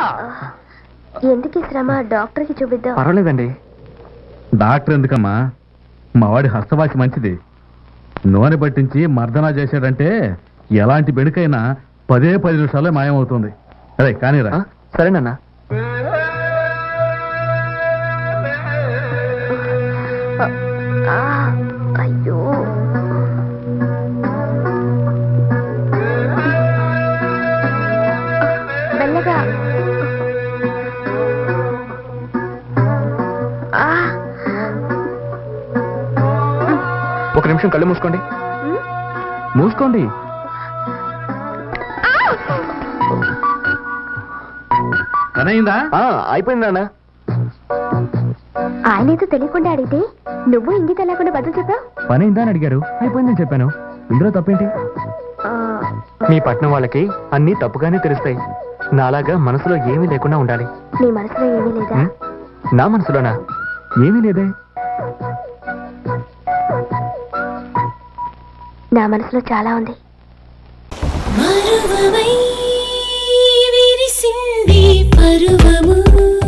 ఎందుకు ఈ శ్రమ డాక్టర్కి చూపిద్దాం పర్వాలేదండి డాక్టర్ ఎందుకమ్మా మా వాడి హస్తవాసి మంచిది నూనె పట్టించి మర్దనా చేశాడంటే ఎలాంటి బెడుకైనా పదే పది నిమిషాల్లో మాయమవుతుంది అదే కానీరా ఆ, సరేనన్నా ఆ, అయ్యో మెల్లగా ఆ, ఒక నిమిషం కళ్ళు మూసుకోండి ఉమ్, మూసుకోండి పనైందా ఆ, అయిపోయింది నాన్న ఆయనేదో తెలియకుండా అడిగితే నువ్వు ఇంగిత లేకుండా బదులు చెప్పావు పనైందా అని అడిగారు అయిపోయిందని చెప్పాను ఇందులో తప్పేంటి ఆ, మీ పట్నం వాళ్ళకి అన్నీ తప్పుగానే తెలుస్తాయి నాలాగా మనసులో ఏమీ లేకుండా ఉండాలి నీ మనసులో ఏమీ లేదా ఉం? నా మనసులోనా ఏమీ లేదే నా మనసులో చాలా ఉంది మరువమై విరిసింది పరువము